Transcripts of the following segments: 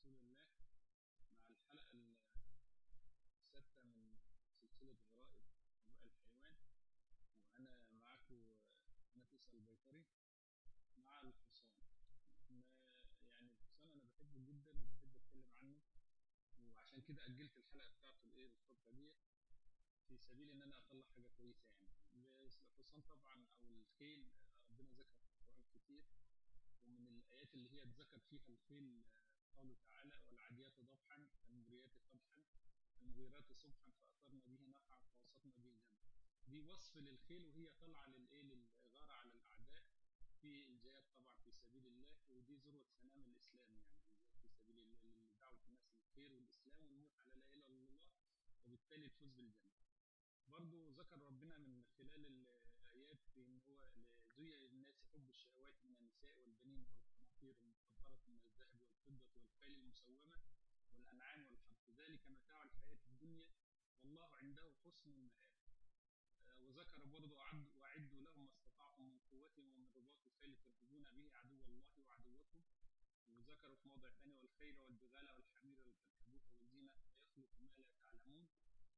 رسول الله مع الحلقة السادسة من سلسلة غرائب أبواء الحيوان وأنا معاكم أنا فيصل البيطري مع الحصان ما يعني الحصان أنا بحبه جدا وبحب أتكلم عنه وعشان كده أجلت الحلقة بتاعته الإيه الفترة دي في سبيل إن أنا أطلع حاجة كويسة يعني الحصان طبعا أو الخيل ربنا ذكر في القرآن كتير ومن الآيات اللي هي اتذكر فيها الخيل قوله تعالى والعاديات ضبحا فالمغريات قدحا فالمغيرات صبحا فأثرن به نقعا فوسطن به جمعا دي وصف للخيل وهي طالعة للإيه للغارة على الأعداء في الجهاد طبعا في سبيل الله ودي ذروة سنام الإسلام يعني في سبيل الله دعوة الناس للخير والإسلام والموت على لا إله إلا الله وبالتالي الفوز بالجنة برضه ذكر ربنا من خلال الآيات في إن هو زين للناس حب الشهوات من النساء والبنين والقناطير المقنطرة من الذهب والفضة والخيل المسومة والأنعام والحرث ذلك متاع الحياة الدنيا والله عنده حسن المآب وذكر برضه أعد وأعدوا لهم ما استطعتم من قوة ومن رباط الخيل ترهبون به عدو الله وعدوكم وذكروا في موضع ثاني والخيل والبغال والحمير لتركبوها والزينة ويخلق ما لا تعلمون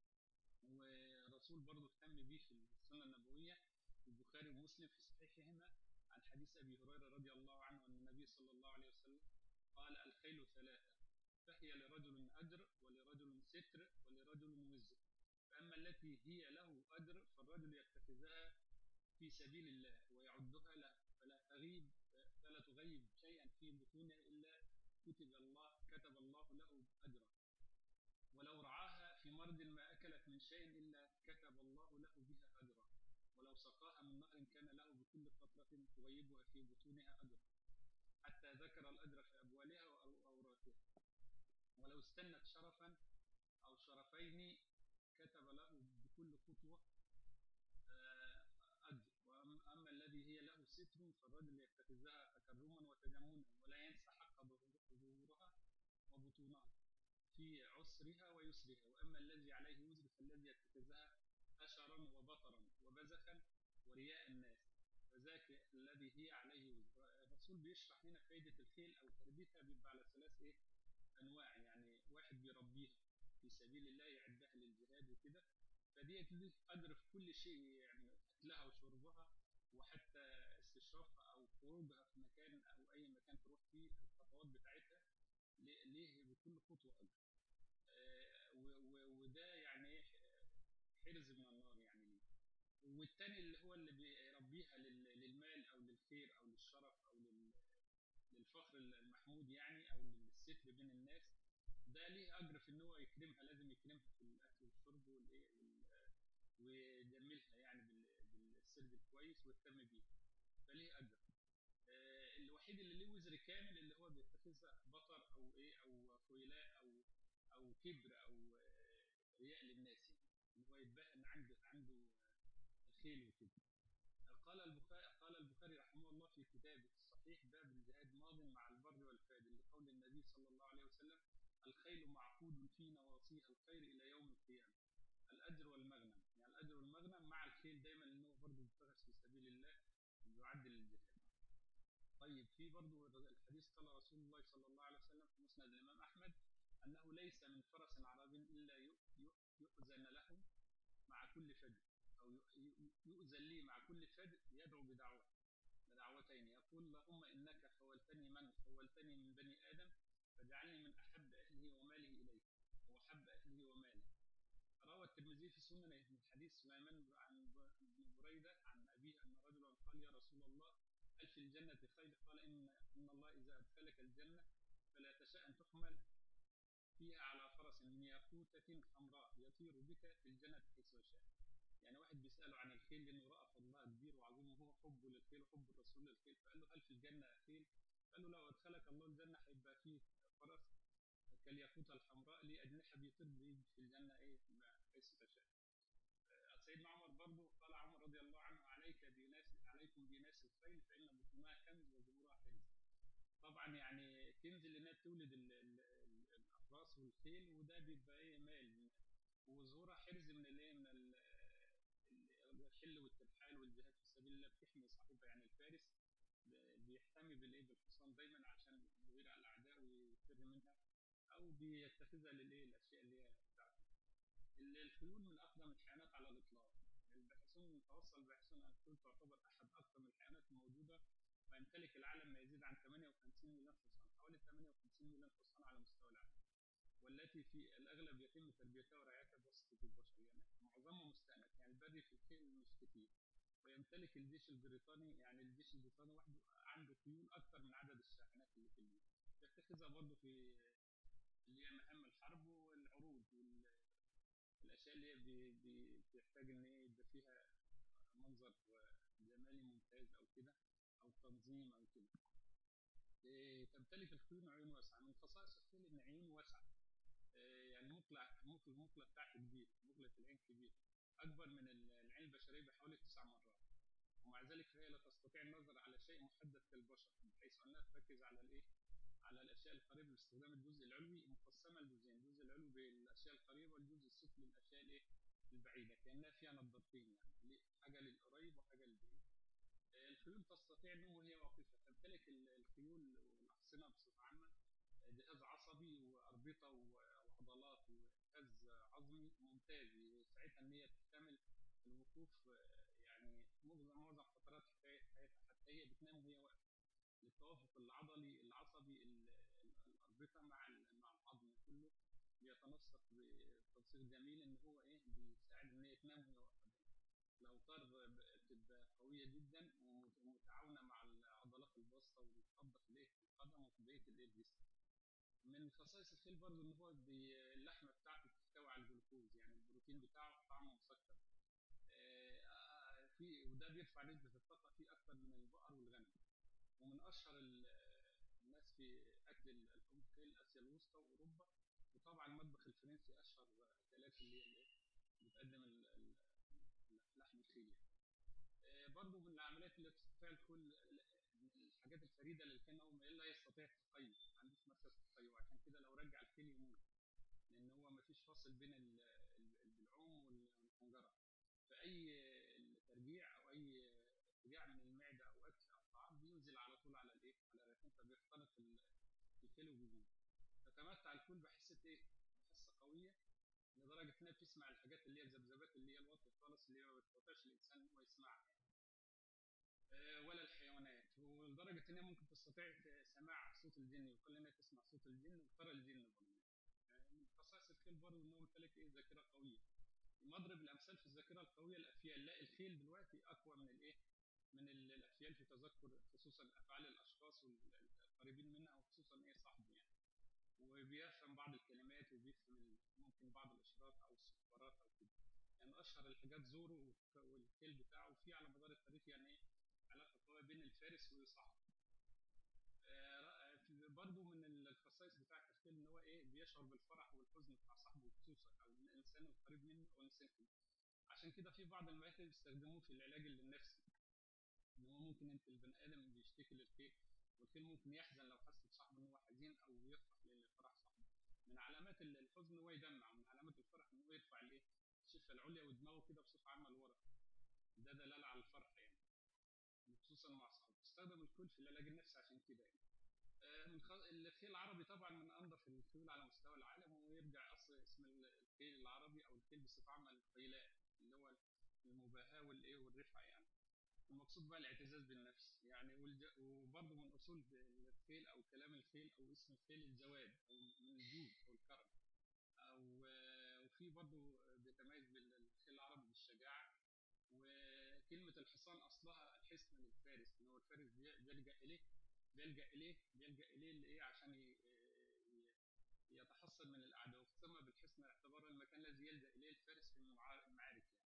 ورسول برضه اهتم بيه في السنة النبوية البخاري ومسلم في صحيحهما عن حديث أبي هريرة رضي الله عنه أن النبي صلى الله عليه وسلم قال الخيل ثلاثة فهي لرجل أجر ولرجل ستر ولرجل وزر فأما التي هي له أجر فالرجل يتخذها في سبيل الله ويعدها له فلا تغيب فلا تغيب شيئا في بطونها إلا كتب الله كتب الله له أجرا ولو رعاها في مرض ما أكلت من شيء إلا كتب الله له بها أجرا ولو سقاها من نهر كان له بكل قطرة تغيبها في بطونها أجرا حتى ذكر الأجر في أبوالها وأوراتها ولو استنت شرفا أو شرفين كتب له بكل خطوة أجر وأما الذي هي له ستر فالرجل يتخذها تكرما وتجملا ولا ينسى حق ظهورها وبطونها في عسرها ويسرها وأما الذي عليه وزر فالذي يتخذها أشرا وبطرا وبزخا ورياء الناس فذاك الذي هي عليه وزر الرسول بيشرح لنا فائدة الخيل أو تربيتها بيبقى على ثلاث إيه أنواع يعني واحد بيربيها في سبيل الله يعدها للجهاد وكده فديت له أجر في كل شيء يعني أكلها وشربها وحتى استشرافها أو خروجها في مكان أو أي مكان تروح فيه الخطوات بتاعتها ليه بكل خطوة أجر وده يعني حرز من النار يعني ليه والتاني اللي هو اللي بيربيها للمال أو للخير أو للشرف أو للفخر المحمود يعني أو للستر بين الناس ده ليه اجر في ان هو يكرمها لازم يكرمها في الاكل والشرب والايه ويجملها يعني بالسرد الكويس ويهتم بيها فليه اجر آه الوحيد اللي ليه وزر كامل اللي هو بيتخذها بطر او ايه او خيلاء او او كبر او رياء للناس يعني اللي هو يتباهى ان عنده عنده خيل وكده قال البخاري قال البخاري رحمه الله في كتابه الصحيح باب الجهاد ماض مع البر والفاجر لقول النبي صلى الله عليه وسلم الخيل معقود في نواصيها الخير الى يوم القيامه الاجر والمغنم يعني الاجر والمغنم مع الخيل دايما انه برضه بيتخذ في سبيل الله يعد للجهاد طيب في برضه الحديث قال رسول الله صلى الله عليه وسلم في مسند الامام احمد انه ليس من فرس عربي الا يؤذن له مع كل فجر او يؤذن لي مع كل فجر يدعو بدعوه بدعوتين يقول اللهم انك خولتني من خولتني من بني ادم فاجعلني من احب اهله وماله اليك واحب اهله وماله روى الترمذي في سننه من حديث سليمان عن ابن بريده عن ابيه ان رجلا قال يا رسول الله هل في الجنه خير؟ قال ان ان الله اذا ادخلك الجنه فلا تشاء ان تحمل فيها على فرس من ياقوتة حمراء يطير بك في الجنة حيث يشاء. يعني واحد بيسأله عن الخيل لأنه رأى فضلها كبير وعظيم وهو حبه للخيل وحب الرسول للخيل فقال له هل في الجنة خيل؟ قال له لو أدخلك الله الجنة هيبقى فيه فرس كالياقوتة الحمراء ليه أجنحة بيطير بيه في الجنة إيه حيث تشاء. سيدنا عمر برضه قال عمر رضي الله عنه عليك بناس عليكم بناس الخيل فإن بطونها كنز وظهورها حرز. طبعا يعني كنز لانها بتولد الافراس والخيل وده بيبقى ايه مال وظهورها حرز من الايه من الحل والترحال والجهاد في سبيل الله بتحمي صاحبها يعني الفارس بيحتمي بالايه بالحصان دايما عشان يغير على الاعداء ويفر منها او بيتخذها للايه الاشياء اللي هي بتاعته ال- الخيول من اقدم الحيوانات على الاطلاق الباحثون توصل الباحثون ان الخيول تعتبر احد اقدم الحيوانات الموجوده ويمتلك العالم ما يزيد عن 58 مليون حصان حوالي 58 مليون حصان على مستوى العالم والتي في الاغلب يتم تربيتها ورعايتها بواسطه البشر يعني معظمها مستأنف يعني البري في الخيل مش كتير ويمتلك الجيش البريطاني يعني الجيش البريطاني وحده عنده خيول اكثر من عدد الشاحنات اللي في الجيش يتخذها برضه في اللي هي مهام الحرب والعروض والاشياء اللي هي بي- بي- بيحتاج ان هي يبقى فيها منظر جمالي ممتاز او كده او تنظيم او كده إيه، تمتلك الخيول عيون واسعه من خصائص الخيل ان عيون واسعه إيه، يعني مقلع مقل المقله بتاعته كبير مقله العين كبير اكبر من ال- العين البشريه بحوالي تسع مرات ومع ذلك فهي لا تستطيع النظر على شيء محدد كالبشر بحيث انها تركز على الايه على الاشياء القريبه باستخدام الجزء العلوي مقسمه لجزئين الجزء العلوي بالاشياء القريبه والجزء السفلي للاشياء الايه البعيده كانها فيها نظارتين يعني حاجه للقريب وحاجه للبعيد آه، الخيول تستطيع النوم وهي واقفه تمتلك ال- الخيول والاحصنه بصفه عامه آه، جهاز عصبي واربطه و- وعضلات وجهاز عظمي ممتاز يساعدها ان هي تحتمل الوقوف آه، يعني معظم معظم فترات حياتها حياتها حتى هي بتنام وهي واقفه للتوافق العضلي العصبي ال- ال- الاربطه مع ال- مع العظم كله بيتنسق بتنسيق جميل ان هو ايه بيساعد ان هي تنام وهي واقفه الاوتار بتبقى قويه جدا ومتعاونه مع العضلات الباسطه والقبضه في الايه في القدم وفي بقيه الايه الجسم من خصائص الخيل برضه ان هو بي- اللحمه بتاعته بتحتوي على الجلوكوز يعني البروتين بتاعه طعمه مسكر آه، في وده بيرفع نسبه الطاقه فيه اكثر من البقر والغنم ومن اشهر ال- الناس في اكل اللحوم الخيل اسيا الوسطى واوروبا وطبعا المطبخ الفرنسي اشهر اكلات اللي هي الايه بتقدم ال- ال- لحم الخيل يعني. آه، برضو من العمليات اللي تستطيع الكل من الحاجات الفريده اللي كان هو لا يستطيع التقيؤ ما عندوش مركز تقيؤ عشان كده لو رجع الخيل يموت لان هو ما فيش فاصل بين ال- ال- البلعوم والحنجره فاي ترجيع او اي ارتجاع من المعده او اكل او طعام بينزل على طول على الايه على الرئتين فبيختنق ال- الخيل وبيموت تتمتع الكل بحسه ايه بحسه قويه لدرجه انها بتسمع الحاجات اللي هي الذبذبات اللي هي الواطيه خالص اللي هي ما بيستطيعش الانسان ان هو يسمعها آه، ولا الحيوانات ولدرجه انها ممكن تستطيع ت- سماع صوت الجن يقال انها تسمع صوت الجن وترى الجن برضه آه، من خصائص الخيل برضه ان هو يمتلك ايه ذاكره قويه مضرب الامثال في الذاكره القويه الافيال لا الخيل دلوقتي اقوى من الايه من ال- الافيال في تذكر خصوصا افعال الاشخاص والقريبين منها وخصوصا ايه صاحبه يعني وبيفهم بعض الكلمات وبيفهم ال- ممكن بعض الاشارات او الصفارات او كده يعني اشهر الحاجات زورو والك- والخيل بتاعه في على مدار التاريخ يعني ايه علاقه قويه بين الفارس وصاحبه آه، رأ- في- برضو من ال- الخصائص بتاعه الخيل ان هو ايه بيشعر بالفرح والحزن بتاع صاحبه خصوصا او الانسان القريب منه او الانسان كله عشان كده في بعض المراكز بيستخدموه في العلاج النفسي ان هو ممكن انت البني ادم بيشتكي للخيل والخيل ممكن يحزن لو حس بصاحبه ان هو حزين او يفرح لفرح صاحبه من علامات ال- الحزن هو يدمع ومن علامات الفرح ان هو يرفع الايه الشفه العليا ودماغه كده بصفه عامه لورا ده دلاله على الفرح يعني خصوصا مع صاحبه تستخدم الكل في العلاج النفسي عشان كده يعني آه، من خ... الخيل العربي طبعا من انظف الخيول على مستوى العالم ويرجع اصل اسم ال- الخيل العربي او الخيل بصفه عامه الخيلاء اللي هو المباهاه والايه والرفعه يعني المقصود بقى الاعتزاز بالنفس يعني والج... وبرضه من اصول الخيل او كلام الخيل او اسم الخيل الجواد او من الجود او الكرم او آه، وفي برضه بيتميز بالخيل العربي بالشجاعه وكلمه الحصان اصلها الحصن للفارس ان هو الفارس بي- بيلجا اليه بيلجا اليه بيلجا اليه لايه عشان ي- ي- يتحصن من الاعداء وسمى بالحصن اعتباره المكان الذي يلجا اليه الفارس في المعار- المعارك يعني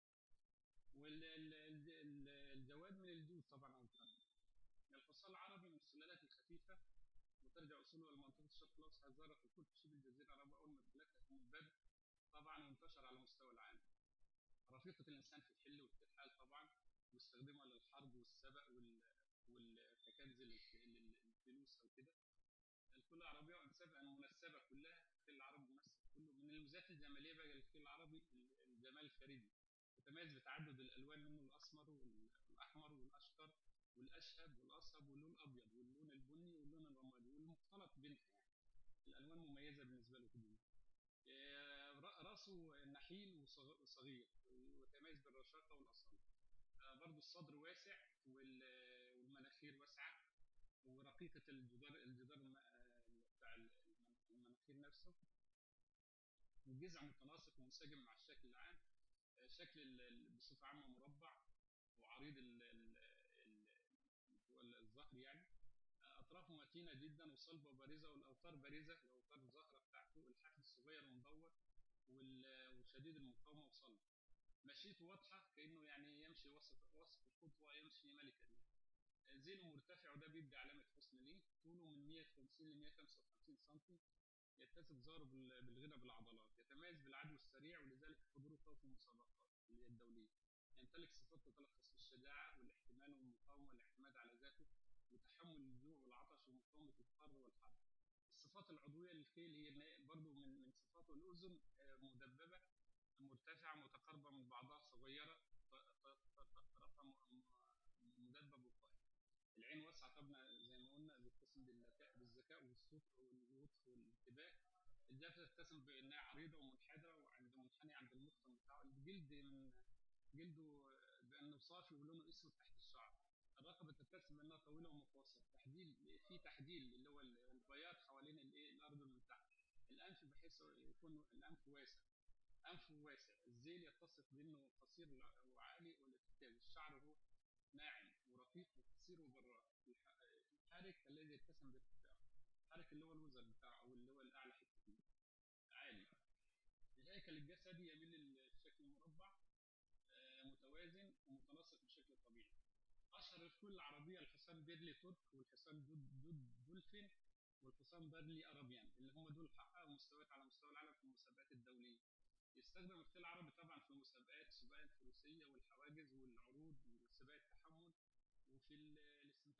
والجواد من الجود طبعا او الكرم الحصان العربي من السلالات الخفيفه وترجع اصوله الى منطقه الشرق الاوسط ظهرت في الكل في شبه الجزيره العربيه اول ما اتملكها من البدء طبعا وانتشر على مستوى العالم رفيقه الانسان في الحل والترحال طبعا واستخدامها للحرب والسبق وال والكنز للفلوس او كده الكل العربيه وانسابها المنسبه كلها الخيل العربي منسب كله من الميزات الجماليه بقى الخيل العربي الجمال الخارجي يتميز بتعدد الالوان منه الاسمر والاحمر والاشقر والاشهب والاصهب واللون الابيض واللون البني واللون الرمادي والمختلط بينها يعني الالوان مميزه بالنسبه له راسه نحيل وصغ- وصغير ويتميز بالرشاقه والاصاله آه، برضو الصدر واسع وال- والمناخير واسعه ورقيقه الجدار الجدار الم- آه، بتاع المن- المناخير نفسه الجذع متناسق ومنسجم مع الشكل العام آه، شكل ال- ال- بصفه عامه مربع وعريض ال- ال- ال- هو الظهر يعني آه، اطرافه متينه جدا وصلبه وبارزه والاوتار بارزه الاوتار الظاهره بتاعته الحافل الصغير ومدور وال- وشديد المقاومه وصلب مشيته واضحه كانه يعني يمشي وسط وسط الخطوه يمشي ملكا يعني ذيله مرتفع وده بيدي علامه حسن ليه طوله من 150 ل 155 سم يتسق ظهره بال- بالغنى بالعضلات يتميز بالعدو السريع ولذلك حضوره قوي في المسابقات اللي هي الدوليه يمتلك صفات تتلخص في الشجاعه والاحتمال والمقاومه والاعتماد على ذاته وتحمل الجوع والعطش ومقاومه الحر والحر الصفات العضويه للخيل هي إن هي برضو من من صفاته الاذن آه، مدببه مرتفعه متقاربه من بعضها صغيره ط- ط- ط- طرفها م- م- مدبب وقائم العين واسعه طبعا زي ما قلنا بتتسم بالذكاء بالذكاء والصدق واللطف والانتباه الجبهه تتسم بانها عريضه ومنحدره وعند منحني عند المفصل بتاعه الجلد من جلده بانه صافي ولونه اسود تحت الشعر الرقبه تتسم بانها طويله ومتوسطه تحديل في تحديل اللي هو البياض حوالين الايه الارض من تحت الانف بحيث يكون الانف واسع انفه واسع الذيل يتصف بانه قصير وعالي والارتكاز الشعر هو ناعم ورقيق وقصير وبراق الح- الحرك الذي يتسم بارتفاعه الحرك اللي هو الوزر بتاعه او اللي هو الاعلى حته فيه عالي الهيكل الجسدي يميل للشكل المربع آه، متوازن ومتناسق بشكل طبيعي اشهر الفول العربيه الحصان بيرلي ترك والحصان دود دود دولفين والحصان بادلي ارابيان اللي هم دول حققوا مستويات على مستوى العالم في المسابقات الدوليه يستخدم الخيل العربي طبعا في مسابقات سباق الفروسيه والحواجز والعروض وسباق التحمل وفي ال- الاستمتاع